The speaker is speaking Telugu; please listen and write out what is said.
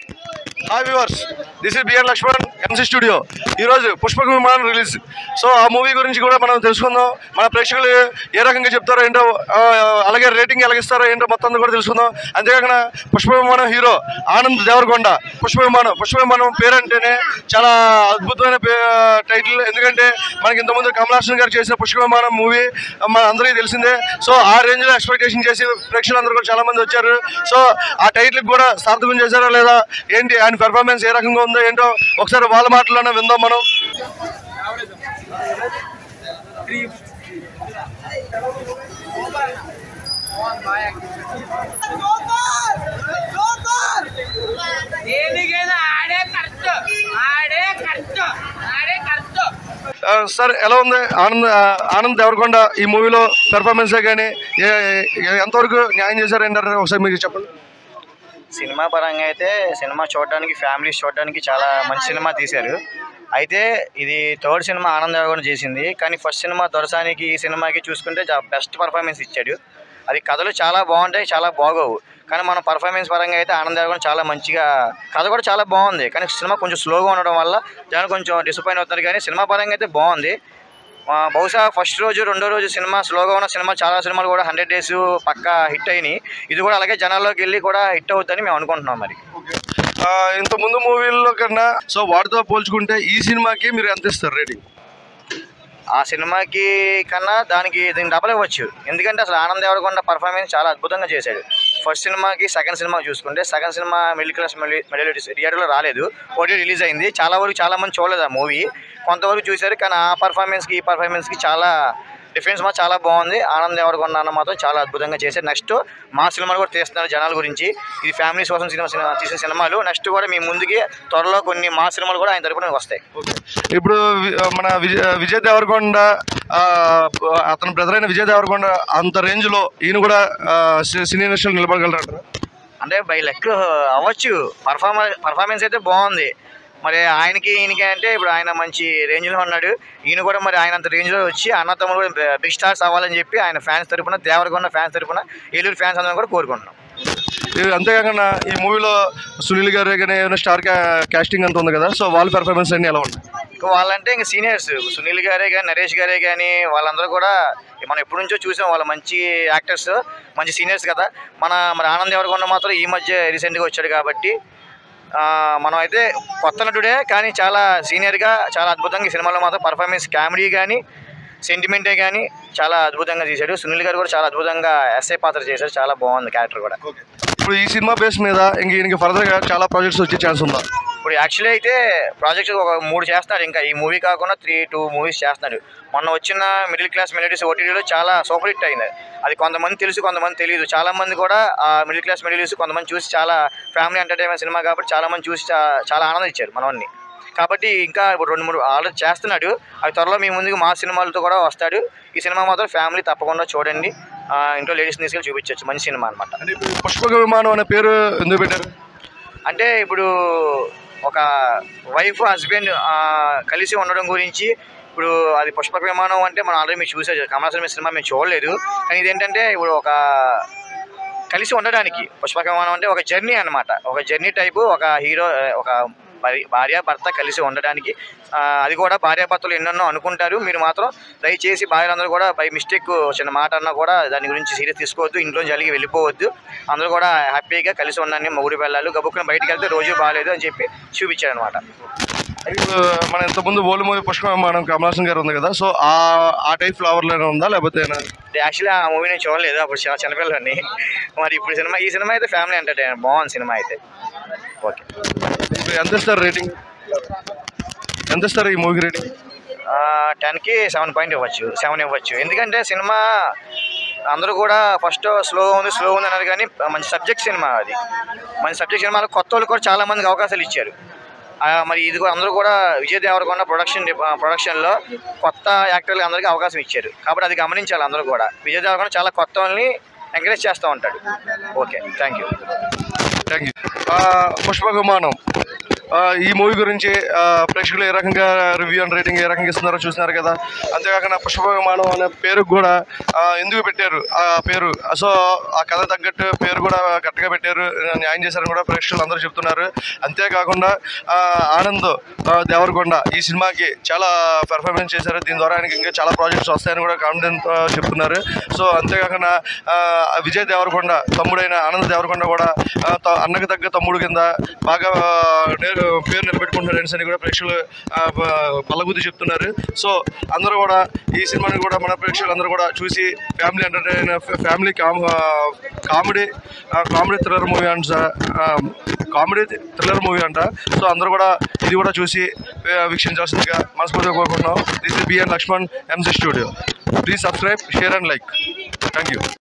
Hi viewers this is BR Lakshman MC studio ఈరోజు పుష్పక విమానం రిలీజ్ సో ఆ మూవీ గురించి కూడా మనం తెలుసుకుందాం మన ప్రేక్షకులు ఏ రకంగా చెప్తారో ఏంటో ఆ, అలాగే రేటింగ్ ఎలాగిస్తారో ఏంటో మొత్తం అంతా కూడా తెలుసుకుందాం అంతేకాకుండా పుష్ప విమానం హీరో ఆనంద్ దేవరకొండ పుష్ప విమానం పుష్ప విమానం పేరు అంటేనే చాలా అద్భుతమైన పే టైటిల్ ఎందుకంటే మనకి ఇంతకుముందు కమల్ హాసన్ గారు చేసిన పుష్ప విమానం మూవీ మన అందరికీ తెలిసిందే సో ఆ రేంజ్లో ఎక్స్పెక్టేషన్ చేసి ప్రేక్షకులందరూ కూడా చాలా మంది వచ్చారు సో ఆ టైటిల్ కూడా సార్థకం చేశారా లేదా ఏంటి ఆయన పెర్ఫార్మెన్స్ ఏ రకంగా ఉందో ఏంటో ఒకసారి వాళ్ళ మాటల్లోనే విందాం మనం దేనికైనా ఆడే కరెక్ట్ ఆడే కరెక్ట్ ఆడే కరెక్ట్ ఆ, సార్ ఎలా ఉంది ఆనంద్ ఆ, ఆనంద్ దేవరకొండ ఈ మూవీలో పెర్ఫార్మెన్సే కానీ ఏ- ఏ- ఎంతవరకు న్యాయం చేశారు ఏంటారు ఒకసారి మీరు చెప్పండి సినిమా పరంగా అయితే సినిమా చూడడానికి ఫ్యామిలీస్ చూడడానికి చాలా మంచి సినిమా తీశారు అయితే ఇది థర్డ్ సినిమా ఆనంద్ కూడా చేసింది కానీ ఫస్ట్ సినిమా దొరసానికి ఈ సినిమాకి చూసుకుంటే బెస్ట్ పర్ఫార్మెన్స్ ఇచ్చాడు అది కథలు చాలా బాగుంటాయి చాలా బాగోవు కానీ మన పర్ఫార్మెన్స్ పరంగా అయితే ఆనంద్ కూడా చాలా మంచిగా కథ కూడా చాలా బాగుంది కానీ సినిమా కొంచెం స్లోగా ఉండడం వల్ల జనాలు కొంచెం డిసప్పాయింట్ అవుతారు కానీ సినిమా పరంగా అయితే బాగుంది ఆ, బహుశా ఫస్ట్ రోజు రెండో రోజు సినిమా స్లోగా ఉన్న సినిమా చాలా సినిమాలు కూడా హండ్రెడ్ డేస్ పక్కా హిట్ అయినాయి ఇది కూడా అలాగే జనాల్లోకి వెళ్ళి కూడా హిట్ అవుతుందని మేము అనుకుంటున్నాం మరి ఆ, ఇంత ముందు మూవీల్లో కన్నా సో వాటితో పోల్చుకుంటే ఈ సినిమాకి మీరు ఎంత ఇస్తారు రేటింగ్ ఆ సినిమాకి కన్నా దానికి దీనికి డబల్ ఇవ్వచ్చు ఎందుకంటే అసలు ఆనంద్ దేవరకొండ పర్ఫార్మెన్స్ చాలా అద్భుతంగా చేశాడు ఫస్ట్ సినిమాకి సెకండ్ సినిమా చూసుకుంటే సెకండ్ సినిమా మిడిల్ క్లాస్ మెలోడీస్ థియేటర్లో రాలేదు ఓటీ రిలీజ్ అయింది చాలా వరకు చాలా మంది చూడలేదు ఆ మూవీ కొంతవరకు చూశారు కానీ ఆ పర్ఫార్మెన్స్కి ఈ పర్ఫార్మెన్స్కి చాలా డిఫరెన్స్ మాత్రం చాలా బాగుంది ఆనంద్ దేవరకొండ అన్న మాత్రం చాలా అద్భుతంగా చేశారు నెక్స్ట్ మా సినిమాలు కూడా తీస్తున్నారు జనాల గురించి ఇది ఫ్యామిలీస్ కోసం సినిమా సినిమా తీసిన సినిమాలు నెక్స్ట్ కూడా మీ ముందుకి త్వరలో కొన్ని మా సినిమాలు కూడా ఆయన తరపున వస్తాయి ఇప్పుడు వి- మన విజయ్ విజయ్ దేవరకొండ ఆ, అతని బ్రదర్ అయిన విజయ్ దేవరకొండ అంత రేంజ్లో ఈయన కూడా ఆ, సి- సినీ ఇండస్ట్రీలో నిలబడగలరా అంటే బై లెక్ అవ్వచ్చు పర్ఫార్మెన్స్ పర్ఫార్మెన్స్ అయితే బాగుంది మరి ఆయనకి ఈయనకి అంటే ఇప్పుడు ఆయన మంచి రేంజ్లో ఉన్నాడు ఈయన కూడా మరి ఆయన అంత రేంజ్లో వచ్చి అన్న తమ్ముడు కూడా బిగ్ స్టార్స్ అవ్వాలని చెప్పి ఆయన ఫ్యాన్స్ తరపున దేవరకొండ ఫ్యాన్స్ తరపున ఏలూరు ఫ్యాన్స్ అందరం కూడా కోరుకుంటున్నాం ఇది అంతేకాకుండా ఈ మూవీలో సునీల్ గారే కానీ ఏమైనా స్టార్ కాస్టింగ్ అంత ఉంది కదా సో వాళ్ళ పెర్ఫార్మెన్స్ అన్ని ఎలా ఉంటాయి ఇంకా వాళ్ళంటే ఇంకా సీనియర్స్ సునీల్ గారే కానీ నరేష్ గారే కానీ వాళ్ళందరూ కూడా మనం ఎప్పటి నుంచో చూసాం వాళ్ళ మంచి యాక్టర్స్ మంచి సీనియర్స్ కదా మన మరి ఆనంద్ ఎవరికొండ మాత్రం ఈ మధ్య రీసెంట్గా వచ్చాడు కాబట్టి ఆ, మనం అయితే కొత్త నటుడే కానీ చాలా సీనియర్గా చాలా అద్భుతంగా ఈ సినిమాలో మాత్రం పర్ఫార్మెన్స్ కామెడీ కానీ సెంటిమెంటే కానీ చాలా అద్భుతంగా చేశాడు సునీల్ గారు కూడా చాలా అద్భుతంగా ఎస్ఐ పాత్ర చేశారు చాలా బాగుంది క్యారెక్టర్ కూడా ఇప్పుడు ఈ సినిమా బేస్ మీద ఇంక ఈయనకి ఫర్దర్గా చాలా ప్రాజెక్ట్స్ వచ్చే ఛాన్స్ ఉందా ఇప్పుడు యాక్చువల్లీ అయితే ప్రాజెక్ట్ ఒక మూడు చేస్తున్నాడు ఇంకా ఈ మూవీ కాకుండా త్రీ టూ మూవీస్ చేస్తున్నాడు మొన్న వచ్చిన మిడిల్ క్లాస్ మెలోడీస్ ఓటీటీలో చాలా సూపర్ హిట్ అయింది అది కొంతమంది తెలుసు కొంతమంది తెలియదు చాలా మంది కూడా ఆ మిడిల్ క్లాస్ మెలోడీస్ కొంతమంది చూసి చాలా ఫ్యామిలీ ఎంటర్టైన్మెంట్ సినిమా కాబట్టి చాలా మంది చూసి చా- చాలా ఆనందం ఇచ్చారు మనవన్ని కాబట్టి ఇంకా ఇప్పుడు రెండు మూడు ఆల్రెడీ చేస్తున్నాడు అవి త్వరలో మీ ముందుకు మా సినిమాలతో కూడా వస్తాడు ఈ సినిమా మాత్రం ఫ్యామిలీ తప్పకుండా చూడండి ఆ, ఇంట్లో లేడీస్ తీసుకెళ్ళి చూపించవచ్చు మంచి సినిమా అనమాట అంటే ఇప్పుడు పుష్పక విమానం అనే పేరు ఎందుకు పెట్టారు అంటే ఇప్పుడు ఒక వైఫ్ హస్బెండ్ కలిసి ఉండడం గురించి ఇప్పుడు అది పుష్పక విమానం అంటే మనం ఆల్రెడీ మీరు చూసారు కమలాసన్ సినిమా మేము చూడలేదు కానీ ఇదేంటంటే ఇప్పుడు ఒక కలిసి ఉండడానికి పుష్పక విమానం అంటే ఒక జర్నీ అన్నమాట ఒక జర్నీ టైపు ఒక హీరో ఒక భార్య- భార్య భర్త కలిసి ఉండడానికి ఆ, అది కూడా భార్యాభర్తలు ఎన్నెన్నో అనుకుంటారు మీరు మాత్రం దయచేసి భార్యలందరూ కూడా బై మిస్టేక్ చిన్న మాట అన్నా కూడా దాని గురించి సీరియస్ తీసుకోవద్దు ఇంట్లో జరిగి వెళ్ళిపోవద్దు అందరూ కూడా హ్యాపీగా కలిసి ఉండండి మొగుడు పిల్లలు గబుక్కుని బయటికి వెళ్తే రోజు బాగాలేదు అని చెప్పి చూపించాడు అనమాట ఇప్పుడు మన ఇంతకుముందు ఓల్డ్ మూవీ పుష్ప విమానం కమలాసన్ గారు ఉంది కదా సో ఆ ఆ టైప్ ఫ్లవర్లోనే ఉందా లేకపోతే ఏనా? యాక్చువల్లీ ఆ మూవీ నేను చూడలేదు అప్పుడు చాలా చిన్నపిల్లని మరి ఇప్పుడు సినిమా ఈ సినిమా అయితే ఫ్యామిలీ ఎంటర్టైనర్ బాగుంది సినిమా అయితే ఓకే ఇప్పుడు ఎంత ఇస్తారు రేటింగ్ ఎంత ఇస్తారు ఈ మూవీకి రేటింగ్ టెన్కి సెవెన్ పాయింట్ ఇవ్వచ్చు సెవెన్ ఇవ్వచ్చు ఎందుకంటే సినిమా అందరూ కూడా ఫస్ట్ స్లో ఉంది స్లో ఉంది అన్నారు కానీ మంచి సబ్జెక్ట్ సినిమా అది మంచి సబ్జెక్ట్ సినిమాలో కొత్త వాళ్ళు కూడా చాలా మందికి అవకాశాలు ఇచ్చారు ఆ, మరి ఇది కూడా అందరూ కూడా విజయ్ దేవరకొండ ప్రొడక్షన్ డిపా- ప్రొడక్షన్లో కొత్త యాక్టర్లు అందరికీ అవకాశం ఇచ్చారు కాబట్టి అది గమనించాలి అందరూ కూడా విజయ్ దేవరకొండ చాలా కొత్త వాళ్ళని ఎంకరేజ్ చేస్తూ ఉంటాడు okay thank you thank you Pushpa Vimanam ఆ, ఈ మూవీ గురించి ఆ, ప్రేక్షకులు ఏ రకంగా రివ్యూ అండ్ రేటింగ్ ఏ రకంగా ఇస్తున్నారో చూస్తున్నారు కదా అంతేకాకుండా పుష్ప విమానం అనే పేరు కూడా ఆ, ఎందుకు పెట్టారు ఆ పేరు సో ఆ కథ తగ్గట్టు పేరు కూడా కరెక్ట్గా పెట్టారు న్యాయం చేశారని కూడా ప్రేక్షకులు అందరూ చెప్తున్నారు అంతేకాకుండా ఆ, ఆనంద్ ఆ, దేవరకొండ ఈ సినిమాకి చాలా పెర్ఫార్మెన్స్ చేశారు దీని ద్వారా ఆయనకి ఇంకా చాలా ప్రాజెక్ట్స్ వస్తాయని కూడా కాన్ఫిడెంట్ చెప్తున్నారు సో అంతేకాకుండా ఆ, విజయ్ దేవరకొండ తమ్ముడైన ఆనంద్ దేవరకొండ కూడా ఆ, త- అన్నకు తగ్గ తమ్ముడు కింద బాగా ఆ, నేరు పేరు నిలబెట్టుకుంటున్నారు అని కూడా ప్రేక్షకులు ఆ, బ- బల్లగుద్ది చెప్తున్నారు సో అందరూ కూడా ఈ సినిమాని కూడా మన ప్రేక్షకులు అందరూ కూడా చూసి family entertain family com comedy comedy thriller movie అంట కామెడీ థ్రిల్లర్ మూవీ అంట సో అందరూ కూడా ఇది కూడా చూసి ఆ, వీక్షించాల్సిందిగా మనస్ఫూర్తిగా కోరుకుంటున్నాం this is BN Lakshman MC studio please subscribe share and like thank you